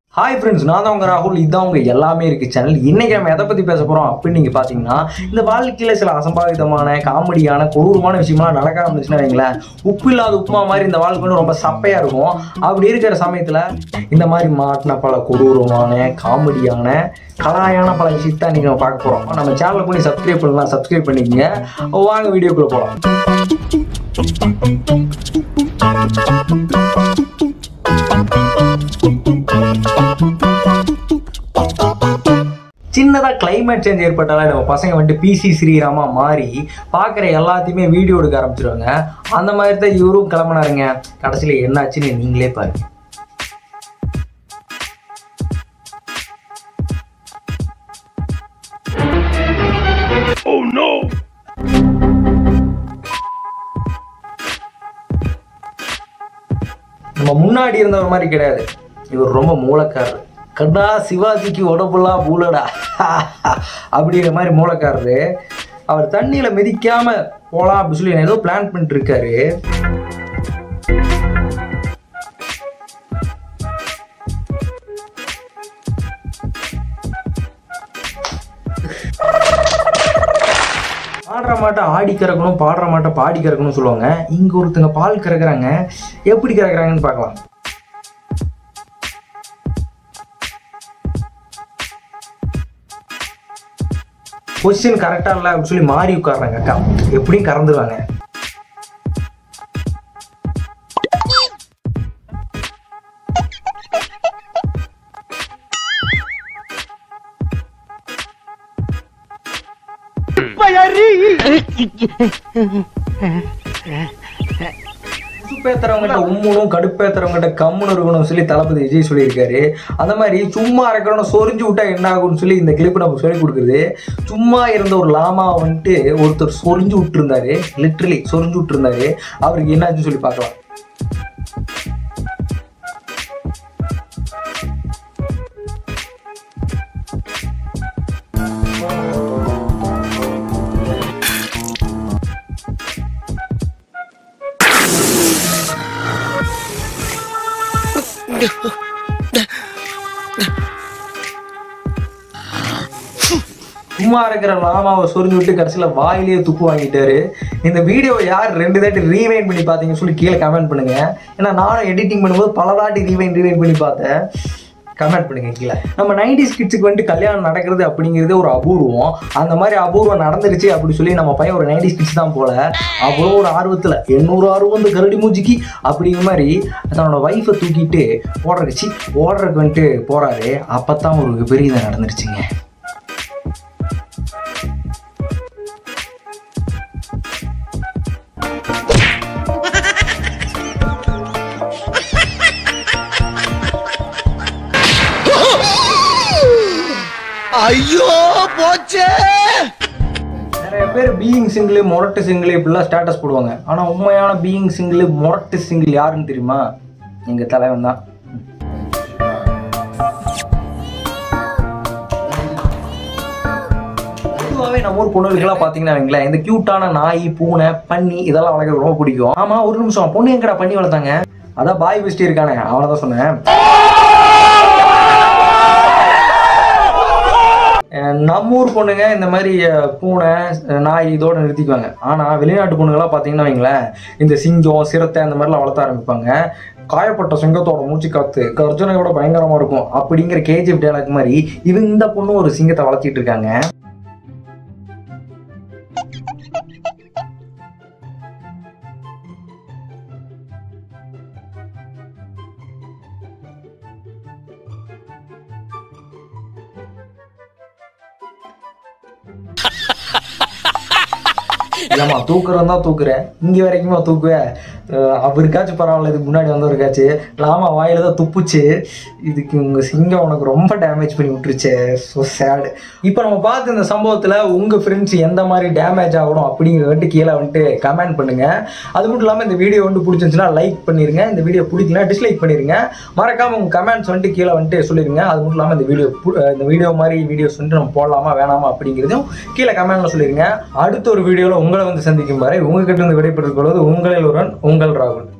hi friends நான் தான் உங்க ராகுல் இதான் உங்க எல்லாமே இருக்கு சேனல் இன்னைக்கு நம்ம எதை பத்தி பேச போறோம் அப்படின்னு நீங்க பாத்தீங்கன்னா இந்த வாழ்க்கையில சில அசம்பாவிதமான காமெடியான கொடூரமான விஷயம்லாம் நடக்க ஆரம்பிச்சுன்னா வைங்களேன் உப்பு இல்லாத உப்புமா மாதிரி இந்த வாழ்க்கை வந்து ரொம்ப சப்பையா இருக்கும் அப்படி இருக்கிற சமயத்துல இந்த மாதிரி மாட்டின பல கொடூரமான காமெடியான கலாயான பல விஷயத்தை நீங்க நம்ம பார்க்க போறோம் நம்ம சேனலை பண்ணி சப்ஸ்கிரைப் பண்ணலாம் சப்ஸ்கிரைப் பண்ணிக்கங்க வாங்க வீடியோக்குள்ள போலாம் சின்னதாக climate சேஞ்ச் ஏற்பட்டாலே நம்ம பசங்க வந்துட்டு பிசி ஸ்ரீராமா மாறி பார்க்குற எல்லாத்தையுமே வீடியோ எடுக்க ஆரம்பிச்சிருவாங்க அந்த மாதிரி தான் இவரும் கிளம்புனாருங்க கடைசியில் என்னாச்சுன்னு நீங்களே பாருங்க நம்ம முன்னாடி இருந்தவர் மாதிரி கிடையாது இவர் ரொம்ப மூலக்காரர் கண்டா சிவாஜிக்கு உடம்புலாம் பூலடா அப்படிங்கிற மாதிரி மூலக்காரரு அவர் தண்ணியில மிதிக்காம போலாம் அப்படின்னு சொல்லி ஏதோ பிளான் பண்ணிட்டு இருக்காரு பாடுற மாட்டை ஆடி கறக்கணும் பாடுற மாட்டை பாடி கறக்கணும் சொல்லுவாங்க இங்க ஒருத்தங்க பால் கறக்குறாங்க எப்படி கறக்குறாங்கன்னு பார்க்கலாம் கொஸ்டின் கரெக்டா இல்லை அப்படின்னு சொல்லி மாறி உட்காடுறாங்க அக்கா எப்படியும் கறந்துருவாங்க கடுப்பேத்துறவங்கிட்ட உம்முனும் கடுப்பேத்துறவங்கிட்ட கம்முன்னு இருக்கணும்னு சொல்லி தளபதி விஜய் சொல்லியிருக்காரு அந்த மாதிரி சும்மா இருக்கிறவன சொரிஞ்சு விட்டா என்ன ஆகும்னு சொல்லி இந்த கிளிப் நம்ம சொல்லி கொடுக்குறது சும்மா இருந்த ஒரு லாமா வந்துட்டு ஒருத்தர் சொரிஞ்சு விட்டுருந்தாரு லிட்ரலி சொரிஞ்சு விட்டுருந்தாரு அவருக்கு என்னாச்சுன்னு சொல்லி பார்க்கலாம் சும்மா இருக்கிற லாமாவை சொரிஞ்சு விட்டு கடைசியில் வாயிலேயே துப்பு வாங்கிட்டாரு இந்த வீடியோவை யார் ரெண்டு தாட்டி ரீவைண்ட் பண்ணி பார்த்தீங்கன்னு சொல்லி கீழே கமெண்ட் பண்ணுங்க ஏன்னா நானும் எடிட்டிங் பண்ணும்போது பல தாட்டி ரீவைண்ட் ரீவைண்ட் பண்ணி பார்த்தேன் கமெண்ட் பண்ணுங்க கீழே நம்ம நைன்டிஸ் கிட்ஸுக்கு வந்துட்டு கல்யாணம் நடக்கிறது அப்படிங்கிறது ஒரு அபூர்வம் அந்த மாதிரி அபூர்வம் நடந்துருச்சு அப்படி சொல்லி நம்ம பையன் ஒரு நைன்டிஸ் கிட்ஸ் தான் போல அவ்வளோ ஒரு ஆர்வத்தில் எண்ணூறு ஆர்வம் வந்து கரடி மூஞ்சிக்கு அப்படிங்கிற மாதிரி தன்னோட ஒய்ஃபை தூக்கிட்டு ஓடுறதுக்கு சி ஓடுறதுக்கு வந்துட்டு போறாரு அப்போ தான் ஒரு விபரீதம் நடந்துருச்சுங்க ஐயோ போச்சே நிறைய பேர் பீயிங் சிங்கிள் மொரட்டு சிங்கிள் இப்படிலாம் ஸ்டேட்டஸ் போடுவாங்க ஆனால் உண்மையான பீயிங் சிங்கிள் மொரட்டு சிங்கிள் யாருன்னு தெரியுமா எங்கள் தலைவன் தான் பொதுவாகவே நம்ம ஊர் பொண்ணுகளுக்கெல்லாம் பார்த்தீங்கன்னா வைங்களேன் இந்த க்யூட்டான நாய் பூனை பன்னி இதெல்லாம் வளர்க்க ரொம்ப பிடிக்கும் ஆமாம் ஒரு நிமிஷம் பொண்ணு எங்கடா பண்ணி வளர்த்தாங்க அதான் பாய் பெஸ்டி இருக்கானே அவனை தான் சொன்னேன் அஹ் நம்ம ஊர் பொண்ணுங்க இந்த மாதிரி அஹ், பூனை அஹ், நாய் இதோட நிறுத்திக்குவாங்க ஆனால் வெளிநாட்டு பொண்ணுங்களாம் பார்த்தீங்கன்னா வைங்களேன் இந்த சிங்கம் சிறுத்தை அந்த மாதிரிலாம் வளர்த்த ஆரம்பிப்பாங்க காயப்பட்ட சிங்கத்தோட மூச்சு காத்து கர்ஜனையோட பயங்கரமா இருக்கும் அப்படிங்கிற கேஜிஎஃப் டேலாக் மாதிரி இவங்க இந்த பொண்ணு ஒரு சிங்கத்தை வளர்த்திட்டு இருக்காங்க ஏமா தூக்குறதா தூக்குறேன் இங்க வரைக்குமா தூக்குவேன் அஹ் அவருக்காச்சும் பரவாயில்ல இதுக்கு முன்னாடி வந்தவருக்காச்சு லாமா வாயில தான் துப்புச்சு இதுக்கு உங்க சிங்கம் உனக்கு ரொம்ப டேமேஜ் பண்ணி விட்டுருச்சே ஸோ சேடு இப்போ நம்ம பார்த்த இந்த சம்பவத்துல உங்க ஃப்ரெண்ட்ஸ் எந்த மாதிரி டேமேஜ் ஆகணும் அப்படிங்கிறத வந்துட்டு கீழே வந்துட்டு கமெண்ட் பண்ணுங்க அது மட்டும் இல்லாமல் இந்த வீடியோ வந்து பிடிச்சிருந்துச்சுன்னா லைக் பண்ணிருங்க இந்த வீடியோ பிடிக்கல டிஸ்லைக் பண்ணிருங்க மறக்காம உங்க கமெண்ட்ஸ் வந்துட்டு கீழே வந்துட்டு சொல்லிருங்க அது மட்டும் இல்லாமல் இந்த வீடியோ இந்த வீடியோ மாதிரி வீடியோஸ் வந்துட்டு நம்ம போடலாமா வேணாமா அப்படிங்கிறதையும் கீழே கமெண்ட்ல சொல்லிருங்க அடுத்த ஒரு வீடியோவில் உங்களை வந்து சந்திக்கும் வரை உங்ககிட்ட இருந்து விடைபெற்றுக் கொள்வது உங்களில் ஒருவன் உங்கள் ராகுல்